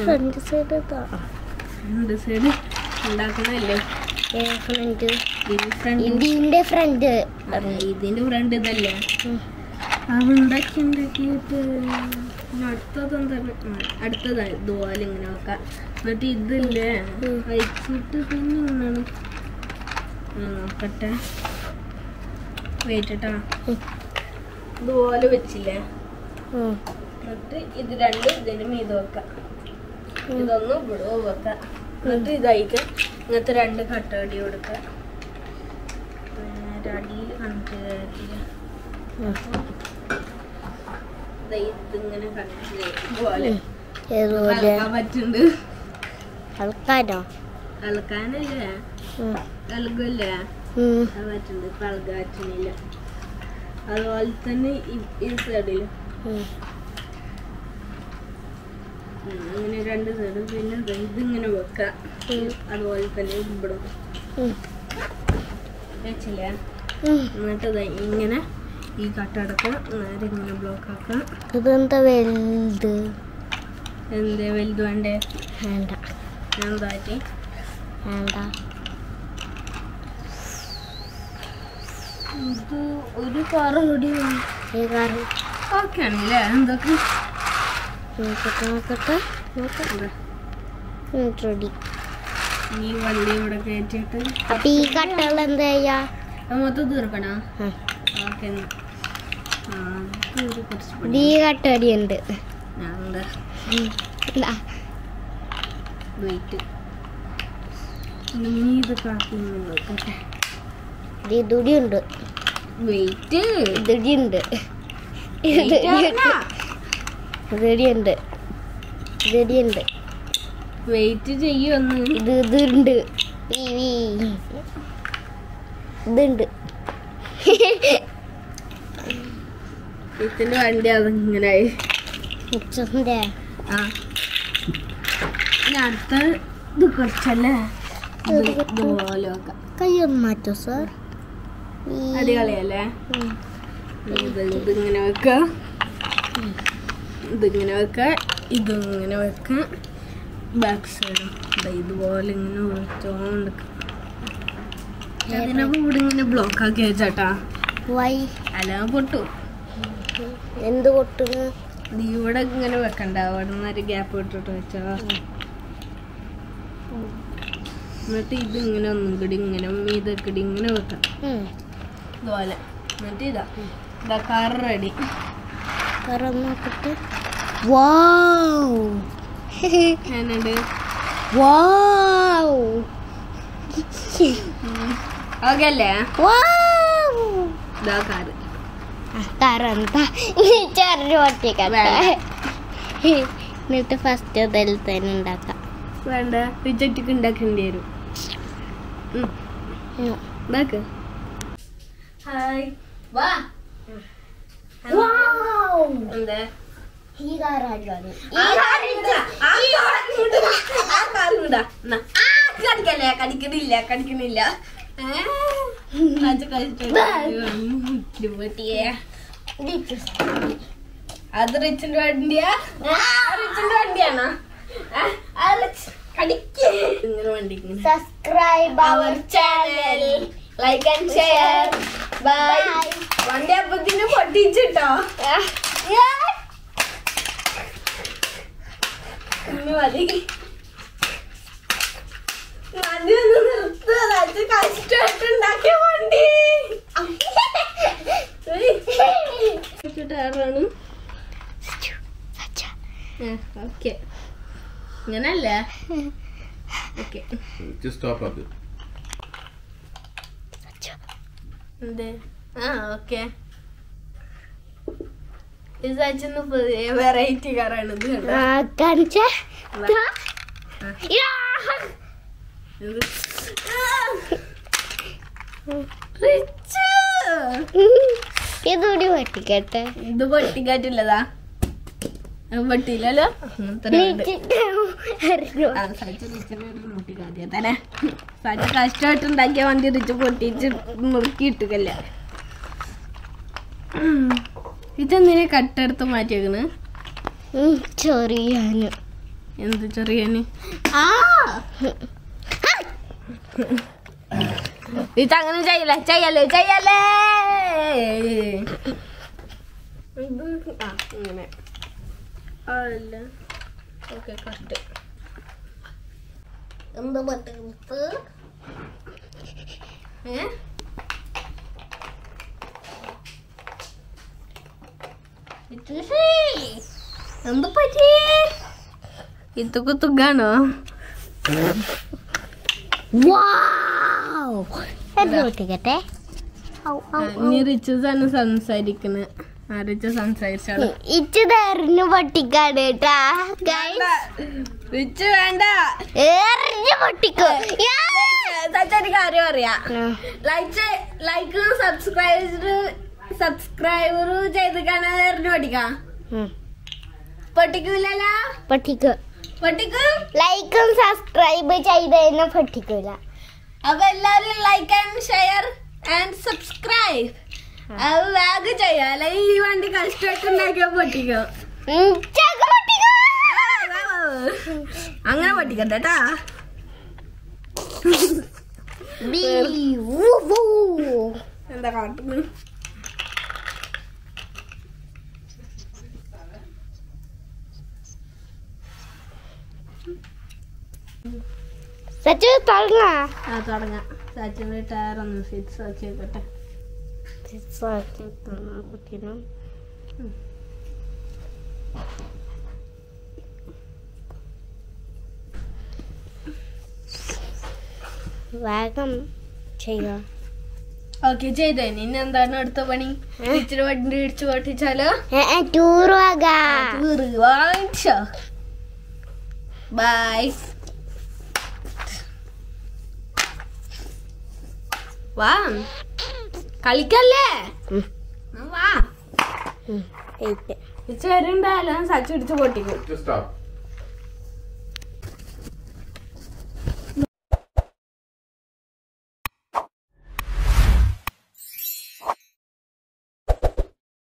Front side രണ്ട് side ഉണ്ടാക്കണല്ലേ front ഇതിന് ഫ്രണ്ട് ഇതിന്റെ ഫ്രണ്ട് ഇതിന്റെ ഫ്രണ്ട് ഇതല്ലേ ഉം. അത് ഉണ്ടാക്കി ഉണ്ടാക്കിയിട്ട് പിന്നെ അടുത്തത് എന്താണ് ആ, അടുത്തത് ഇതുപോലെ ഇങ്ങനെ വെക്കാം എന്നിട്ട് ഇതില്ലേ ഉം. കഴിച്ചിട്ട് പിന്നെ ഇങ്ങനെയാണ് ആ, നോക്കട്ടെ വെയിറ്റാ ഉം. ഇതുപോലെ വെച്ചില്ലേ ഉം. എന്നിട്ട് ഇത് രണ്ടും ഇതിന് മീത് വെക്കാം ഇതൊന്നും ഇവിടെ വെക്കാം എന്നിട്ട് ഇതായിക്ക ഇങ്ങനത്തെ രണ്ട് കട്ടടി കൊടുക്കുക പിന്നെ അടിയിൽ കണക്ട് ചെയ്തിട്ടില്ല ഉം. ദേ ഇതിങ്ങനെ കണക്ട് ചെയ്യും പോലെ ഇതുപോലെ അലക്കാൻ പറ്റുന്നുണ്ട് ആൾക്കാരോ അലക്കാനല്ലേ ഉം. അലകല്ലേ ഉം. അത് പറ്റുന്നുണ്ട് ഇപ്പൊ അലക്കാൻ പറ്റുന്നില്ല അതുപോലെ തന്നെ ഈ- ഈ സൈഡിൽ ഉം. അങ്ങനെ രണ്ട് സൈഡും പിന്നെ ദേ ഇതിങ്ങനെ വെക്കാം ഉം. അതുപോലെ തന്നെ ഇവിടെ ഉം. വെച്ചില്ലേ ഉം. എന്നിട്ട് ദേ ഇങ്ങനെ ഈ കട്ടടക്കം നേരെ ഇങ്ങനെ ബ്ലോക്ക് ആക്കാം ഇതെന്താ വലുത് എന്തേ വലുത് വേണ്ടേ വേണ്ട എന്താറ്റി വേണ്ട ഇത് ഒരു കാറ് കൂടി ഈ കാറ് ഓക്കെ ആണല്ലേ എന്തൊക്കെ നോക്കട്ടെ നോക്കട്ടെ നോക്കട്ടെ റെഡി ഈ വള്ളി ഇവിടെ കയറ്റിയിട്ട് അപ്പൊ ഈ കട്ടകൾ എന്താ ചെയ്യാ അത് മൊത്തം തീർക്കണോ ഉം. ഓക്കെ ആ ഇത് കുറച്ച് ഇത് പണി ഈ കട്ടടി ഉണ്ട് ഞാൻ എന്താ ഇതാ. വെയിറ്റ് നീ ഇത് കാക്കി നോക്കട്ടെ ഇത് ഇതുടി ഉണ്ട് വെയിറ്റ് ഇതുടി ഉണ്ട് ഇതുടി ഉണ്ട് ഇതുടി ഉണ്ട് വെയിറ്റ് ചെയ്യൊന്ന് ഇത് ഇതുണ്ട് വീ, വീ. ഇതുണ്ട് ഇതിന്റെ വണ്ടി അതിങ്ങനായി ഉച്ചന്റെ ആ ഇനി അടുത്ത ഇത് കുറച്ചല്ലേ ഇത് ഇതുപോലെ വെക്കാം കയ്യൊന്ന് മാറ്റോ സാർ അടിപൊളിയല്ലേ ഇത് ഇതിങ്ങനെ വെക്ക ഇതിങ്ങനെ വെക്ക ഇതിങ്ങനെ വെക്ക ബാക്ക് സൈഡും ഇതുപോലെ ഇങ്ങനെ വെച്ചോണ്ട് അതിനെ കൂടെ ഇങ്ങനെ ബ്ലോക്ക് ആക്കി വെച്ചാട്ടാ വൈ അല്ല പൊട്ടു എന്ത് കൊട്ടുന്നു നീ ഇവിടെ ഇങ്ങനെ വെക്കണ്ട അവിടെ നിന്ന് ഒരു ഗ്യാപ്പ് ഇട്ടിട്ട് വെച്ചോ എന്നിട്ട് ഇത് ഇങ്ങനെ ഒന്നും കൂടി ഇങ്ങനെ ഇതൊക്കെ കൂടി ഇങ്ങനെ വെക്കാം ഉം. ഇതുപോലെ എന്നിട്ട് ഇതാ ഇതാ കാർ റെഡി തുറന്ന് നോക്കട്ടെ വാവ് ഞാനുണ്ട് വാവ് ഓക്കെ അല്ലേ വാവ് ഇതാ കാറ് കറന്താ ചെറിയ ഒട്ടിക്കട്ടെ എന്നിട്ട് ഫസ്റ്റ് അതിൽ തന്നെ ഉണ്ടാക്കാം വേണ്ട റിജക്റ്റ് ഉണ്ടാക്കേണ്ടി വരും ഉം. ഉം. ഇതാക്ക് ഹായ് വാ വാവ് എന്താ ഈ കാറാണ് ആ കാലിടാ. ആ കാലിടാ. ആ കാലിടാ. എന്നാ. ആ, കടിക്കല്ലേ കടിക്കണില്ല കടിക്കണില്ല ഏ? അത് കഴിച്ചിട്ട് പൊട്ടിയേ. അത് റിച്ചിന്റെ വണ്ടിയാ ആ, റിച്ചിന്റെ വണ്ടിയാണോ ആ, ആ റിച്ച് കടിക്ക് ഇങ്ങനെ വണ്ടി ഇങ്ങനെ subscribe our channel like and share bye വണ്ടി അപ്പത്തിന് പൊട്ടിച്ചിട്ടോ ഇനി മതി മതി ഒന്ന് നിർത്ത് അത് കഷ്ടമായിട്ട് ഉണ്ടാക്കിയ വണ്ടി ആറാണ് ഓക്കെ ഇങ്ങനല്ലേ okay Just stop up it. എന്ത് ആ ഓക്കെ ഇത് അച്ഛന് പുതിയ വെറൈറ്റി കാറാണ് ഇത് കണ്ടോ? കാണിച്ച ഇത്. ആ! റിച്ച്! ഇതുകൂടി പൊട്ടിക്കട്ടെ ഇത് പൊട്ടിക്കാറ്റില്ലതാ അത് പൊട്ടിയില്ലല്ലോ അങ്ങനത്തെ ഉണ്ട്. ആ, സച്ച് റിച്ചിനെ ഒരു മുട്ടിക്കാദ്യം തന്നെ സച്ച് കഷ്ടമായിട്ട് ഉണ്ടാക്കിയ വണ്ടി റിച്ച് പൊട്ടിച്ച് മുറുക്കി ഇട്ടുകല്ല ഇതെന്തിനെ കട്ടെടുത്ത് മാറ്റിയേക്കണ് ചെറിയാന് എന്ത് ചെറിയന് ആ ഇത് അങ്ങനെ ചെയ്യല്ലേ ചെയ്യല്ലേ ചെയ്യല്ലേ ഇത് ആ ഇങ്ങനെ അല്ല ഓക്കെ കറക്റ്റ് എന്ത് പറ്റുന്നത് ഏ ഇതുഷേ, എന്ത് പറ്റി ഇതൊക്കെ തുകാണോ എന്ത് പൊട്ടിക്കട്ടെ നീ റിച്ചസാണ് സംസാരിക്കുന്നത് ആ റിച്ച സംസാരിച്ചാള് ഇച്ചു തെറിഞ്ഞു പൊട്ടിക്കാണ് കേട്ടാ റിച്ച് വേണ്ട എറിഞ്ഞു പൊട്ടിക്കോ സച്ചൊരു കാര്യം അറിയാ ലൈക്ക് ലൈക്ക് സബ്സ്ക്രൈബ് സബ്സ്ക്രൈബർ ചെയ്ത് കാണാൻ എറിഞ്ഞു പഠിക്കാം പൊട്ടിക്കൂലല്ലോ പൊട്ടിക്കോ പൊട്ടിക്കും ലൈക്കും സബ്സ്ക്രൈബ് ചെയ്ത് തന്നെ പൊട്ടിക്കൂല അപ്പൊ എല്ലാരും like and share and subscribe അത് വേഗം ചെയ്യാം അല്ലെങ്കിൽ ഈ വണ്ടി കഷ്ടമായിട്ട് ഉണ്ടാക്കിയാൽ പൊട്ടിക്കും ഉം, ചക പൊട്ടിക്കോ അങ്ങനെ പൊട്ടിക്കട്ടെ കേട്ടാ ബീ, വൂ, വൂ. എന്താ കാട്ടുന്നു സച്ചു തുടങ്ങാ ആ തുടങ്ങാം സച്ചിന്റെ ടയർ ഒന്ന് ഫിക്സ് ആക്കി വെക്കട്ടെ കുട്ടീനും വേഗം ചെയ്യോ ഓക്കെ ചെയ്തേ ഇനി എന്താണ് അടുത്ത പണി ഇച്ചിരി വണ്ടി ഇടിച്ചു പൊട്ടിച്ചാലോ ടൂർ വാകാ വാങ്ങിച്ചോ ബൈ വാ കളിക്കല്ലേ ഉം. ആ, വാ ഏറ്റ് ഇച്ചിരി വരുണ്ടായാലും സച്ചു ഇടിച്ചു പൊട്ടിക്കും Just stop.